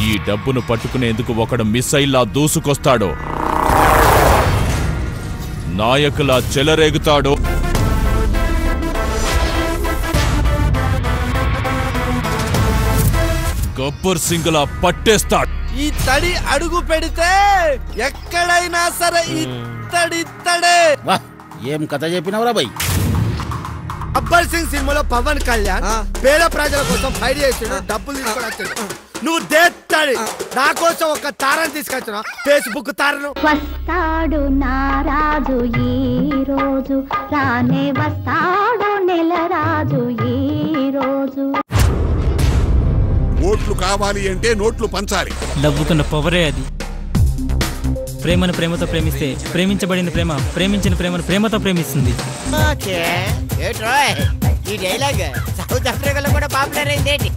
ఈ డబ్బును పట్టుకునేందుకు ఒకడు మిస్సైల్లా దూసుకొస్తాడో నాయకులా చెలరేగుతాడో గబ్బర్ సింగ్లా పట్టేస్తాడు ఈ తడి అడుగు పెడితే ఎక్కడైనా సరే ఇత్తడిత్తడే వా ఏం కథ చెప్పినవరా బై అబ్బర్ సింగ్ సినిమాలో పవన్ కళ్యాణ్ పేద ప్రజల కోసం ఫైట్ చేసిండు డబ్బులు తీసుకొని వచ్చాడు నువ్వు దేత్తాడి నా కోసం ఒక తారని తీసుకొచ్చిన ఫేస్బుక్ తారను వస్తాడు నారాజు ఈ రోజు రానే వస్తాడు నెల రాజు ఈ రోజు ఓట్లు కావాలి అంటే నోట్లు పంచాలి నవ్వుకున్న పొవరే అది ప్రేమను ప్రేమతో ప్రేమిస్తే ప్రేమించబడిన ప్రేమ ప్రేమించిన ప్రేమను ప్రేమతో ప్రేమిస్తుంది ఓకే ఏట్రోయ్ ఈ డైలాగ్ సౌత్ ఆఫ్రికాలో కూడా పాపులర్ అయింది ఏంటి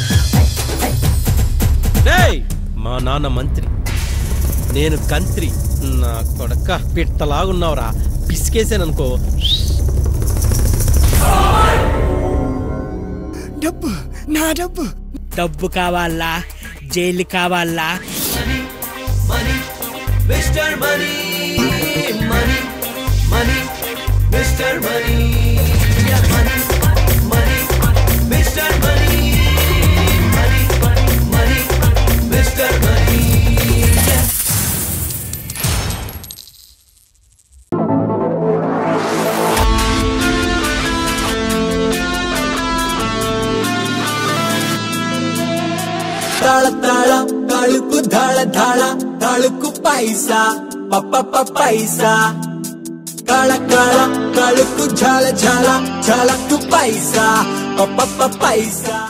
మా నాన్న మంత్రి నేను కంత్రి నా కొడక పిట్టలాగున్నావురా పిసికేసాననుకో డబ్బు నా డబ్బు డబ్బు కావాలా జైలు కావాలా mister money money money mister money money money mister money money money mister money తాళ తాళ తాళుకు ధాళ ధాళ తాళుకు పైసా పప్ప పైసా కాళ కాళ కాళుకు ఝాల ఝాల ఝాలకు పైసా పప్ప పైసా